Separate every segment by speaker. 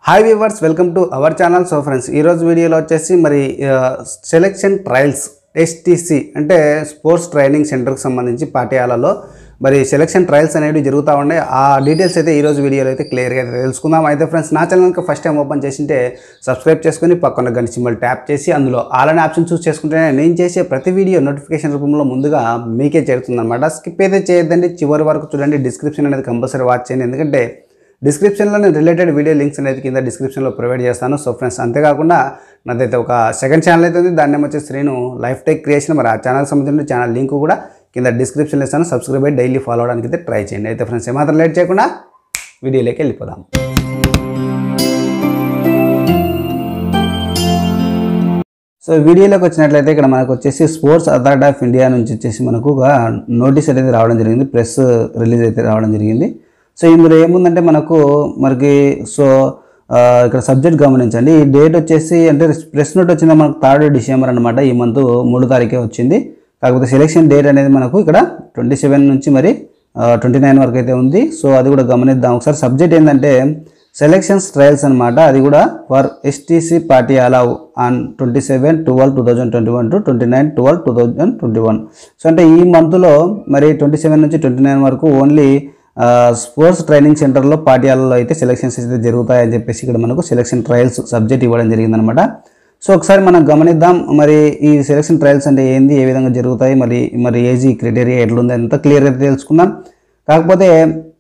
Speaker 1: hi viewers welcome to our channel so friends ఈరోజు వీడియోలో వచ్చేసి మరి సెలెక్షన్ ట్రయల్స్ ఎస్టీసీ అంటే స్పోర్ట్స్ ట్రైనింగ్ సెంటర్కి సంబంధించి పాఠ్యాలలో మరి సెలెక్షన్ ట్రయల్స్ అనేవి జరుగుతూ ఉన్నాయి ఆ డీటెయిల్స్ అయితే ఈరోజు వీడియోలో అయితే క్లియర్గా అయితే తెలుసుకుందాం అయితే ఫ్రెండ్స్ నా ఛానల్కి ఫస్ట్ టైం ఓపెన్ చేసింటే సబ్స్క్రైబ్ చేసుకొని పక్కన గంట సింబల్ ట్యాప్ చేసి అందులో ఆల్ ఆప్షన్ చూస్ చేసుకుంటే నేను చేసే ప్రతి వీడియో నోటిఫికేషన్ రూపంలో ముందుగా మీకే చేరుతుంది అనమాట స్కిప్ అయితే చేయొద్దండి చివరి వరకు చూడండి డిస్క్రిప్షన్ అనేది కంపల్సరీ వాచ్ చేయండి ఎందుకంటే డిస్క్రిప్షన్లో నేను రిలేటెడ్ వీడియో లింక్స్ అనేది కింద డిస్క్రిప్షన్లో ప్రొవైడ్ చేస్తాను సో ఫ్రెండ్స్ అంతేకాకుండా నాదైతే ఒక సెకండ్ ఛానల్ అయితే ఉంది దాని నేమ్ వచ్చేసి శ్రీను లైఫ్ టెక్ క్రియేషన్ మరి ఆ ఛానల్ సంబంధించిన ఛానల్ లింక్ కూడా కింద డిస్క్రిప్షన్లో ఇస్తాను సబ్స్క్రైబ్ అయ్యి డైలీ ఫాలో అవడానికి అయితే ట్రై చేయండి అయితే ఫ్రెండ్స్ ఏమాత్రం లేట్ చేయకుండా వీడియోలోకి వెళ్ళిపోదాం సో వీడియోలోకి వచ్చినట్లయితే ఇక్కడ మనకు వచ్చేసి స్పోర్ట్స్ అథారిటీ ఆఫ్ ఇండియా నుంచి వచ్చేసి మనకు ఒక నోటీస్ అనేది రావడం జరిగింది ప్రెస్ రిలీజ్ అయితే రావడం జరిగింది సో ఇందులో ఏముందంటే మనకు మనకి సో ఆ, ఇక్కడ సబ్జెక్ట్ గమనించండి ఈ డేట్ వచ్చేసి అంటే ప్రెస్ నోట్ వచ్చింది మనకు థర్డ్ డిసెంబర్ అనమాట ఈ మంత్ మూడు తారీఖే వచ్చింది కాకపోతే సెలెక్షన్ డేట్ అనేది మనకు ఇక్కడ ట్వంటీ సెవెన్ నుంచి మరి ట్వంటీ నైన్ వరకు అయితే ఉంది సో అది కూడా గమనిద్దాం ఒకసారి సబ్జెక్ట్ ఏంటంటే సెలెక్షన్స్ ట్రయల్స్ అనమాట అది కూడా for STC party allow on twenty seven twelve two thousand twenty one to twenty nine twelve two thousand twenty one so అంటే ఈ మంత్లో మరి ట్వంటీ సెవెన్ నుంచి ట్వంటీ నైన్ వరకు ఓన్లీ స్పోర్ట్స్ ట్రైనింగ్ సెంటర్లో పాఠ్యాలలో అయితే సెలెక్షన్స్ అయితే జరుగుతాయని చెప్పేసి ఇక్కడ మనకు సెలెక్షన్ ట్రయల్స్ సబ్జెక్ట్ ఇవ్వడం జరిగిందనమాట సో ఒకసారి మనం గమనిద్దాం మరి ఈ సెలెక్షన్ ట్రయల్స్ అంటే ఏంది ఏ విధంగా జరుగుతాయి మరి మరి ఏజ్ క్రైటీరియా ఎట్లుంది అంతా క్లియర్గా తెలుసుకుందాం కాకపోతే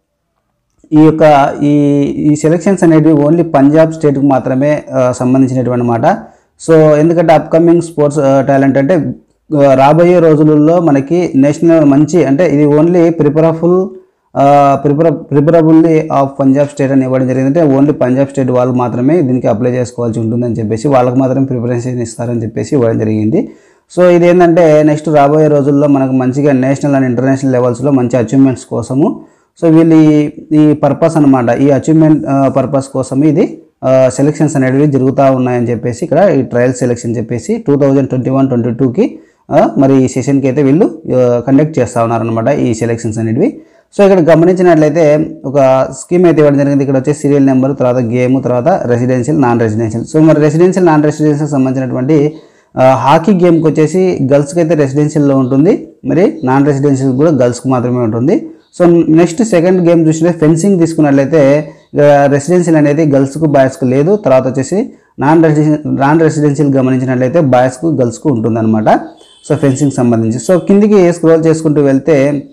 Speaker 1: ఈ యొక్క ఈ ఈ సెలెక్షన్స్ అనేవి ఓన్లీ పంజాబ్ స్టేట్కి మాత్రమే ఆ, సంబంధించినటువంటి మాట సో ఎందుకంటే అప్కమింగ్ స్పోర్ట్స్ టాలెంట్ అంటే ఆ, రాబోయే రోజులలో మనకి నేషనల్ మంచి అంటే ఇది ఓన్లీ ప్రిపరఫుల్ ప్రిపర ప్రిపరబుల్లీ ఆఫ్ పంజాబ్ స్టేట్ అని ఇవ్వడం జరిగింది అంటే ఓన్లీ పంజాబ్ స్టేట్ వాళ్ళు మాత్రమే దీనికి అప్లై చేసుకోవాల్సి ఉంటుందని చెప్పేసి వాళ్ళకి మాత్రమే ప్రిపరేషన్ ఇస్తారని చెప్పేసి ఇవ్వడం జరిగింది సో ఇది ఏంటంటే నెక్స్ట్ రాబోయే రోజుల్లో మనకు మంచిగా నేషనల్ అండ్ ఇంటర్నేషనల్ లెవెల్స్లో మంచి అచీవ్మెంట్స్ కోసము సో వీళ్ళు ఈ ఈ పర్పస్ అనమాట ఈ అచీవ్మెంట్ పర్పస్ కోసం ఇది సెలెక్షన్స్ అనేవి జరుగుతూ ఉన్నాయని చెప్పేసి ఇక్కడ ఈ ట్రయల్ సెలెక్షన్ చెప్పేసి two thousand twenty one twenty టూకి మరి ఈ సెషన్కి అయితే వీళ్ళు కండక్ట్ చేస్తూ ఉన్నారనమాట ఈ సెలెక్షన్స్ అనేవి సో ఇక్కడ గమనించినట్లయితే ఒక స్కీమ్ అయితే ఇవ్వడం జరిగింది ఇక్కడ వచ్చే సీరియల్ నెంబర్ తర్వాత గేమ్ తర్వాత రెసిడెన్షియల్ నాన్ రెసిడెన్షియల్ సో మరి రెసిడెన్షియల్ నాన్ రెసిడెన్షియల్ సంబంధించినటువంటి ఆ, హాకీ గేమ్కి వచ్చేసి గర్ల్స్కి అయితే రెసిడెన్షియల్లో ఉంటుంది మరి నాన్ రెసిడెన్షియల్ కూడా గర్ల్స్కి మాత్రమే ఉంటుంది సో నెక్స్ట్ సెకండ్ గేమ్ చూసినట్లయితే ఫెన్సింగ్ తీసుకున్నట్లయితే రెసిడెన్షియల్ అనేది గర్ల్స్కు బాయ్స్కు లేదు తర్వాత వచ్చేసి నాన్ రెసిడెన్షియల్ నాన్ రెసిడెన్షియల్ గమనించినట్లయితే బాయ్స్కు గర్ల్స్కు ఉంటుందన్నమాట సో ఫెన్సింగ్ సంబంధించి సో కిందికి స్క్రోల్ చేసుకుంటూ వెళ్తే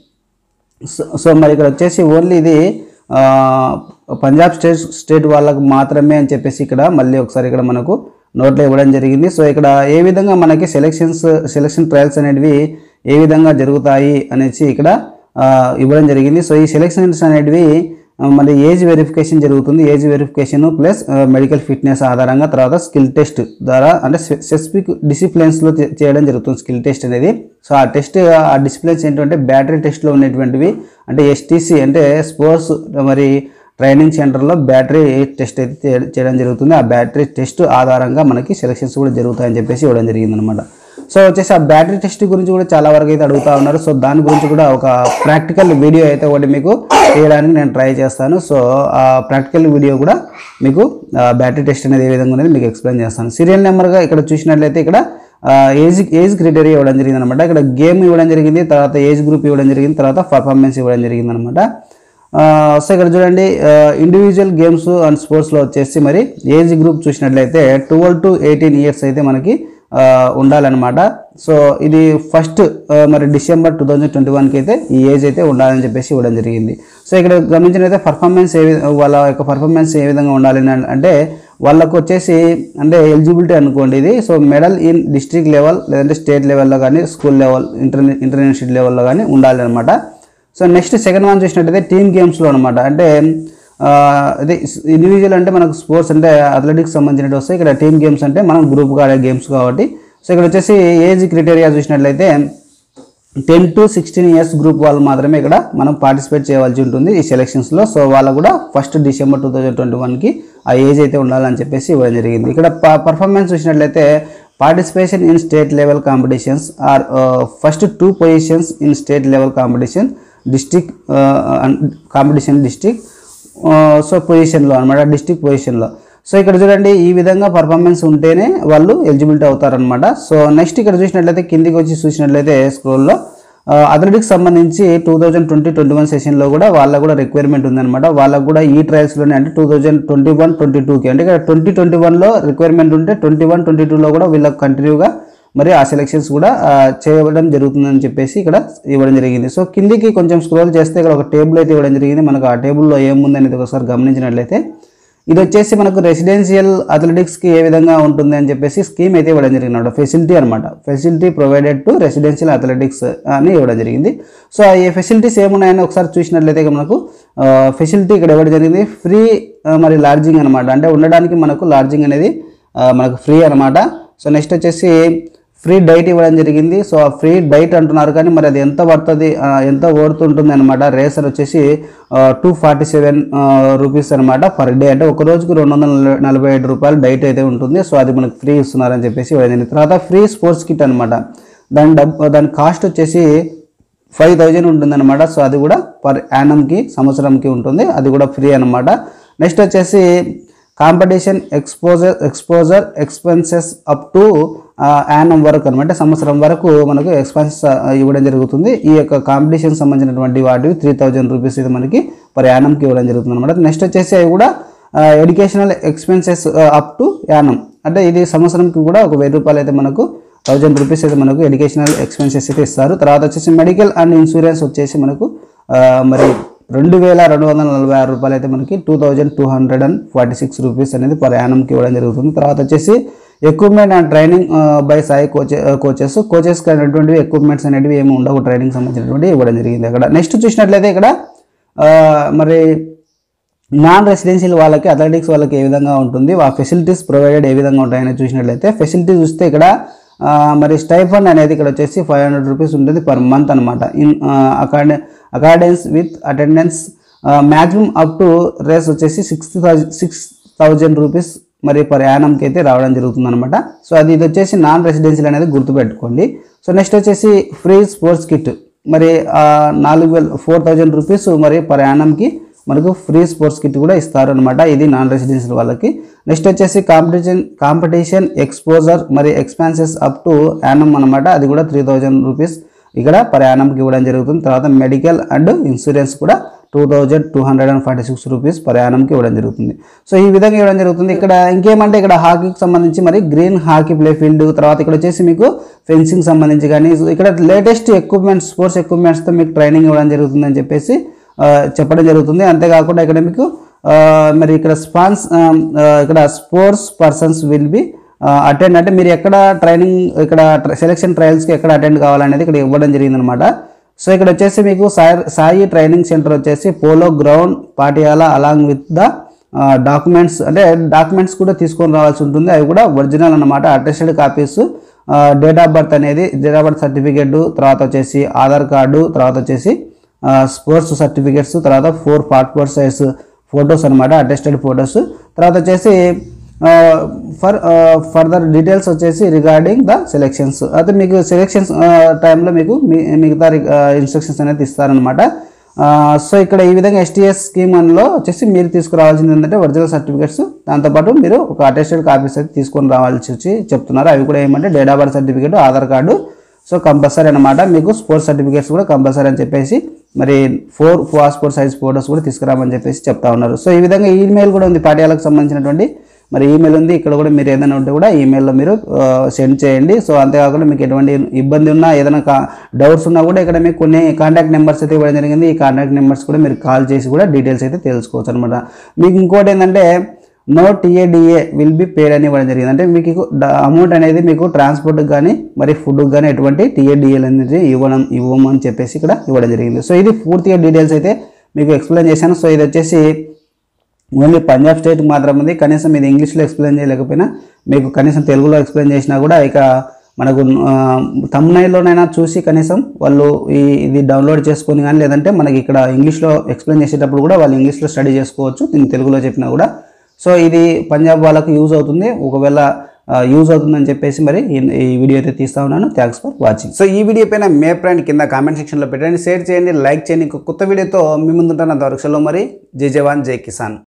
Speaker 1: సో సో మరి ఇక్కడ వచ్చేసి ఓన్లీ ఇది ఆ, పంజాబ్ స్టేట్ స్టేట్ వాళ్ళకు మాత్రమే అని చెప్పేసి ఇక్కడ మళ్ళీ ఒకసారి ఇక్కడ మనకు నోట్లో ఇవ్వడం జరిగింది సో ఇక్కడ ఏ విధంగా మనకి సెలెక్షన్స్ సెలెక్షన్ ట్రయల్స్ అనేటివి ఏ విధంగా జరుగుతాయి అనేసి ఇక్కడ ఆ, ఇవ్వడం జరిగింది సో ఈ సెలెక్షన్స్ అనేటివి ఆ, మరి ఏజ్ వెరిఫికేషన్ జరుగుతుంది age verification plus medical fitness ఆధారంగా తర్వాత స్కిల్ టెస్ట్ ద్వారా అంటే స్పెసిఫిక్ డిసిప్లిన్స్లో చేయడం జరుగుతుంది స్కిల్ టెస్ట్ అనేది సో ఆ టెస్ట్ ఆ డిసిప్లిన్స్ ఏంటంటే బ్యాటరీ టెస్ట్లో ఉన్నటువంటివి అంటే ఎస్టీసీ అంటే స్పోర్ట్స్ మరి ట్రైనింగ్ సెంటర్లో బ్యాటరీ టెస్ట్ అయితే చే- చేయడం జరుగుతుంది ఆ బ్యాటరీ టెస్ట్ ఆధారంగా మనకి సెలక్షన్స్ కూడా జరుగుతాయని చెప్పేసి ఇవ్వడం జరిగింది అనమాట సో వచ్చేసి ఆ బ్యాటరీ టెస్ట్ గురించి కూడా చాలా వరకు అయితే అడుగుతా ఉన్నారు సో దాని గురించి కూడా ఒక ప్రాక్టికల్ వీడియో అయితే ఒకటి మీకు చేయడానికి నేను ట్రై చేస్తాను సో ఆ ప్రాక్టికల్ వీడియో కూడా మీకు బ్యాటరీ టెస్ట్ అనేది ఏ విధంగా అనేది మీకు ఎక్స్ప్లెయిన్ చేస్తాను సీరియల్ నెంబర్గా ఇక్కడ చూసినట్లయితే ఇక్కడ ఏజ్ ఏజ్ క్రైటీరియా ఇవ్వడం జరిగింది అనమాట ఇక్కడ గేమ్ ఇవ్వడం జరిగింది తర్వాత ఏజ్ గ్రూప్ ఇవ్వడం జరిగింది తర్వాత పర్ఫార్మెన్స్ ఇవ్వడం జరిగింది అనమాట సో ఇక్కడ చూడండి ఇండివిజువల్ గేమ్స్ అండ్ స్పోర్ట్స్లో వచ్చేసి మరి ఏజ్ గ్రూప్ చూసినట్లయితే ట్వెల్వ్ టు ఎయిటీన్ ఇయర్స్ అయితే మనకి ఆ, ఉండాలన్నమాట సో ఇది ఫస్ట్ మరి డిసెంబర్ టూ థౌజండ్ ట్వంటీ వన్కి అయితే ఈ ఏజ్ అయితే ఉండాలని చెప్పేసి ఇవ్వడం జరిగింది సో ఇక్కడ గమనించినైతే పర్ఫార్మెన్స్ ఏ వి- వాళ్ళ యొక్క పర్ఫార్మెన్స్ ఏ విధంగా ఉండాలి అని అంటే వాళ్ళకు వచ్చేసి అంటే ఎలిజిబిలిటీ అనుకోండి ఇది so medal in district level లేదంటే స్టేట్ లెవెల్లో కానీ స్కూల్ లెవెల్ ఇంటర్నే ఇంటర్నేషనల్ లెవెల్లో కానీ ఉండాలి అనమాట సో నెక్స్ట్ సెకండ్ వన్ చూసినట్టయితే టీమ్ గేమ్స్లో అనమాట అంటే ఆ, అదే ఇండివిజువల్ అంటే మనకు స్పోర్ట్స్ అంటే అథ్లెటిక్స్ సంబంధించినట్టు వస్తాయి ఇక్కడ టీమ్ గేమ్స్ అంటే మనం గ్రూప్గా ఆడే గేమ్స్ కాబట్టి సో ఇక్కడ వచ్చేసి ఏజ్ క్రైటీరియా చూసినట్లయితే ten to sixteen years group వాళ్ళు మాత్రమే ఇక్కడ మనం పార్టిసిపేట్ చేయవలసి ఉంటుంది ఈ సెలెక్షన్స్లో సో వాళ్ళకు కూడా first December two thousand twenty వన్కి ఆ ఏజ్ అయితే ఉండాలని చెప్పేసి ఇవ్వడం జరిగింది ఇక్కడ పర్ఫార్మెన్స్ చూసినట్లయితే participation in state level competitions or first two positions in state level competition district competition district so పొజిషన్లో అనమాట డిస్టిక్ పొజిషన్లో సో ఇక్కడ చూడండి ఈ విధంగా పర్ఫార్మెన్స్ ఉంటేనే వాళ్ళు ఎలిజిబిలిటీ అవుతారనమాట సో నెక్స్ట్ ఇక్కడ చూసినట్లయితే కిందికి వచ్చి చూసినట్లయితే స్క్రోల్లో అథ్లెటిక్స్ సంబంధించి two thousand twenty twenty one సెషన్లో కూడా వాళ్ళకు కూడా రిక్వైర్మెంట్ ఉందన్నమాట వాళ్ళకు కూడా ఈ ట్రయల్స్లోనే అంటే two thousand twenty one twenty టూకి అంటే ఇక్కడ ట్వంటీ ట్వంటీ వన్లో రిక్వైర్మెంట్ ఉంటే ట్వంటీ వన్ ట్వంటీ టూలో కూడా వీళ్ళకి కంటిన్యూగా మరి ఆ సెలెక్షన్స్ కూడా ఆ, చేయడం జరుగుతుందని చెప్పేసి ఇక్కడ ఇవ్వడం జరిగింది సో కిందికి కొంచెం స్క్రోల్ చేస్తే ఇక్కడ ఒక టేబుల్ అయితే ఇవ్వడం జరిగింది మనకు ఆ టేబుల్లో ఏముందనేది ఒకసారి గమనించినట్లయితే ఇది వచ్చేసి మనకు రెసిడెన్షియల్ అథ్లెటిక్స్కి ఏ విధంగా ఉంటుంది అని చెప్పేసి స్కీమ్ అయితే ఇవ్వడం జరిగింది అనమాట ఫెసిలిటీ అనమాట facility provided to residential athletics అని ఇవ్వడం జరిగింది సో ఈ ఫెసిలిటీస్ ఏమున్నాయని ఒకసారి చూసినట్లయితే ఇక మనకు ఫెసిలిటీ ఇక్కడ ఇవ్వడం జరిగింది ఫ్రీ మరి లాడ్జింగ్ అనమాట అంటే ఉండడానికి మనకు లాడ్జింగ్ అనేది ఆ, మనకు ఫ్రీ అనమాట సో నెక్స్ట్ వచ్చేసి ఫ్రీ డైట్ ఇవ్వడం జరిగింది సో ఆ ఫ్రీ డైట్ అంటున్నారు కానీ మరి అది ఎంత పడుతుంది ఆ, ఎంత ఓడుతుంటుంది అనమాట రేసర్ వచ్చేసి టూ ఫార్టీ సెవెన్ రూపీస్ అనమాట పర్ డే అంటే ఒక రోజుకు రెండు వందల నలభై- నలభై ఐదు రూపాయలు డైట్ అయితే ఉంటుంది సో అది మనకు ఫ్రీ ఇస్తున్నారని చెప్పేసి ఇవ్వడం జరిగింది తర్వాత ఫ్రీ స్పోర్ట్స్ కిట్ అనమాట దాని డబ్బు దాని కాస్ట్ వచ్చేసి ఫైవ్ థౌజండ్ ఉంటుందన్నమాట సో అది కూడా పర్ యానంకి సంవత్సరంకి ఉంటుంది అది కూడా ఫ్రీ అనమాట నెక్స్ట్ వచ్చేసి competition exposure exposure expenses up to annum వరకు అనమాట సంవత్సరం వరకు మనకు ఎక్స్పెన్సెస్ ఇవ్వడం జరుగుతుంది ఈ యొక్క కాంపిటీషన్ సంబంధించినటువంటి వాటివి త్రీ థౌజండ్ రూపీస్ ఇది మనకి పర్ యానంకి ఇవ్వడం జరుగుతుంది అనమాట నెక్స్ట్ వచ్చేసి అవి కూడా educational expenses up to annum అంటే ఇది సంవత్సరంకి కూడా ఒక వెయ్యి రూపాయలు అయితే మనకు థౌజండ్ రూపీస్ అయితే మనకు ఎడ్యుకేషనల్ ఎక్స్పెన్సెస్ అయితే ఇస్తారు తర్వాత వచ్చేసి మెడికల్ అండ్ ఇన్సూరెన్స్ వచ్చేసి మనకు ఆ, మరి రెండు వేల రెండు వందల నలభై ఆరు రూపాయలు అయితే మనకి two thousand two hundred and forty six rupees అనేది పర్ యానంకి ఇవ్వడం జరుగుతుంది తర్వాత వచ్చేసి equipment and training by SAI కోచే కోచెస్ కోచెస్కి అనేటువంటివి ఎక్విప్మెంట్స్ అనేటివి ఏమి ఉండవు ట్రైనింగ్ సంబంధించినటువంటి ఇవ్వడం జరిగింది అక్కడ నెక్స్ట్ చూసినట్లయితే ఇక్కడ ఆ, మరి నాన్ రెసిడెన్షియల్ వాళ్ళకి అథ్లెటిక్స్ వాళ్ళకి ఏ విధంగా ఉంటుంది ఆ ఫెసిలిటీస్ ప్రొవైడెడ్ ఏ విధంగా ఉంటాయని చూసినట్లయితే ఫెసిలిటీ చూస్తే ఇక్కడ ఆ, మరి స్టైఫండ్ అనేది ఇక్కడ వచ్చేసి ఫైవ్ హండ్రెడ్ రూపీస్ ఉంటుంది పర్ మంత్ అనమాట in accord accordance with attendance maximum up to రేస్ వచ్చేసి six thousand six thousand rupees మరి పర్ యానంకి అయితే రావడం జరుగుతుంది అనమాట సో అది ఇది వచ్చేసి నాన్ రెసిడెన్షియల్ అనేది గుర్తుపెట్టుకోండి సో నెక్స్ట్ వచ్చేసి ఫ్రీ స్పోర్ట్స్ కిట్ మరి ఆ, నాలుగు వేల ఫోర్ థౌజండ్ రూపీస్ మరి పర్ యానంకి మనకు ఫ్రీ స్పోర్ట్స్ కిట్ కూడా ఇస్తారు అనమాట ఇది నాన్ రెసిడెన్షియల్ వాళ్ళకి నెక్స్ట్ వచ్చేసి కాంపిటీషన్ కాంపిటీషన్ ఎక్స్పోజర్ మరి ఎక్స్పెన్సెస్ అప్ టు యానం అనమాట అది కూడా త్రీ థౌజండ్ రూపీస్ ఇక్కడ పర్ యానంకి ఇవ్వడం జరుగుతుంది తర్వాత మెడికల్ అండ్ ఇన్సూరెన్స్ కూడా two thousand two hundred and forty six rupees per యానంకి ఇవ్వడం జరుగుతుంది సో ఈ విధంగా ఇవ్వడం జరుగుతుంది ఇక్కడ ఇంకేమంటే ఇక్కడ హాకీకి సంబంధించి మరి గ్రీన్ హాకీ ప్లే ఫీల్డ్ తర్వాత ఇక్కడ వచ్చేసి మీకు ఫెన్సింగ్ సంబంధించి కానీ ఇక్కడ లేటెస్ట్ ఎక్విప్మెంట్స్ స్పోర్ట్స్ ఎక్విప్మెంట్స్తో మీకు ట్రైనింగ్ ఇవ్వడం జరుగుతుందని చెప్పేసి ఆ, చెప్పడం జరుగుతుంది అంతేకాకుండా ఇక్కడ మీకు ఆ, మరి ఇక్కడ స్పాన్స్ ఆ, ఆ, ఇక్కడ sports persons will be attend అంటే మీరు ఎక్కడ ట్రైనింగ్ ఇక్కడ సెలెక్షన్ ట్రయల్స్కి ఎక్కడ అటెండ్ కావాలనేది ఇక్కడ ఇవ్వడం జరిగిందనమాట సో ఇక్కడ వచ్చేసి మీకు సాయి సాయి ట్రైనింగ్ సెంటర్ వచ్చేసి polo ground Patiala along with the documents అంటే డాక్యుమెంట్స్ కూడా తీసుకొని రావాల్సి ఉంటుంది అవి కూడా ఒరిజినల్ అన్నమాట attested copies date of birth అనేది డేట్ ఆఫ్ బర్త్ సర్టిఫికేట్ తర్వాత వచ్చేసి ఆధార్ కార్డు తర్వాత వచ్చేసి స్పోర్ట్స్ సర్టిఫికేట్స్ తర్వాత ఫోర్ పాస్పోర్ట్ సైజ్ ఫొటోస్ అనమాట అటెస్టెడ్ ఫొటోస్ తర్వాత వచ్చేసి ఫర్ ఫర్దర్ డీటెయిల్స్ వచ్చేసి రిగార్డింగ్ ద సెలెక్షన్స్ అయితే మీకు సెలెక్షన్స్ టైంలో మీకు మీ- మిగతా ఇన్స్ట్రక్షన్స్ అనేది ఇస్తారనమాట సో ఇక్కడ ఈ విధంగా ఎస్టీఎస్ స్కీమ్ లో వచ్చేసి మీరు తీసుకురావాల్సింది ఏంటంటే ఒరిజినల్ సర్టిఫికేట్స్ దాంతోపాటు మీరు ఒక అటెస్టెడ్ కాపీస్ అయితే తీసుకొని రావాల్సి వచ్చి చెప్తున్నారు అవి కూడా ఏమంటే date of birth certificate Aadhaar card so compulsory అనమాట మీకు స్పోర్ట్స్ సర్టిఫికేట్స్ కూడా కంపల్సరీ అని చెప్పేసి మరి ఫోర్ పాస్పోర్ట్ సైజ్ ఫోటోస్ కూడా తీసుకురామని చెప్పేసి చెప్తా ఉన్నారు సో ఈ విధంగా ఈమెయిల్ కూడా ఉంది పాఠ్యాలకు సంబంధించినటువంటి మరి ఈమెయిల్ ఉంది ఇక్కడ కూడా మీరు ఏదైనా ఉంటే కూడా ఈమెయిల్లో మీరు సెండ్ చేయండి సో అంతేకాకుండా మీకు ఎటువంటి ఇబ్బంది ఉన్నా ఏదైనా డౌట్స్ ఉన్నా కూడా ఇక్కడ మీకు కొన్ని కాంటాక్ట్ నెంబర్స్ అయితే ఇవ్వడం జరిగింది ఈ కాంటాక్ట్ నెంబర్స్ కూడా మీరు కాల్ చేసి కూడా డీటెయిల్స్ అయితే తెలుసుకోవచ్చు అనమాట మీకు ఇంకోటి ఏంటంటే no TA DA will be paid అని ఇవ్వడం జరిగింది అంటే మీకు అమౌంట్ అనేది మీకు ట్రాన్స్పోర్ట్కి కానీ మరి ఫుడ్కి కానీ ఎటువంటి టీఏడిఏలు అనేది ఇవ్వడం ఇవ్వమని చెప్పేసి ఇక్కడ ఇవ్వడం జరిగింది సో ఇది పూర్తిగా డీటెయిల్స్ అయితే మీకు ఎక్స్ప్లెయిన్ చేశాను సో ఇది వచ్చేసి ఓన్లీ పంజాబ్ స్టేట్ మాత్రం ఉంది కనీసం ఇది ఇంగ్లీష్లో ఎక్స్ప్లెయిన్ చేయలేకపోయినా మీకు కనీసం తెలుగులో ఎక్స్ప్లెయిన్ చేసినా కూడా ఇక మనకు తమ్నైల్లోనైనా చూసి కనీసం వాళ్ళు ఈ ఇది డౌన్లోడ్ చేసుకొని కానీ లేదంటే మనకి ఇక్కడ ఇంగ్లీష్లో ఎక్స్ప్లెయిన్ చేసేటప్పుడు కూడా వాళ్ళు ఇంగ్లీష్లో స్టడీ చేసుకోవచ్చు నేను తెలుగులో చెప్పినా కూడా సో ఇది పంజాబ్ వాళ్ళకి యూజ్ అవుతుంది ఒకవేళ యూజ్ అవుతుందని చెప్పేసి మరి ఈ- ఈ వీడియో అయితే తీస్తా ఉన్నాను థ్యాంక్స్ ఫర్ వాచింగ్ సో ఈ వీడియో పైన మే ఫ్రెండ్ కింద కామెంట్ సెక్షన్లో పెట్టండి షేర్ చేయండి లైక్ చేయండి ఇంకో కొత్త వీడియోతో మీ ముందుంటాను అంతవరకు సెలవు మరి జై జవాన్ జై కిసాన్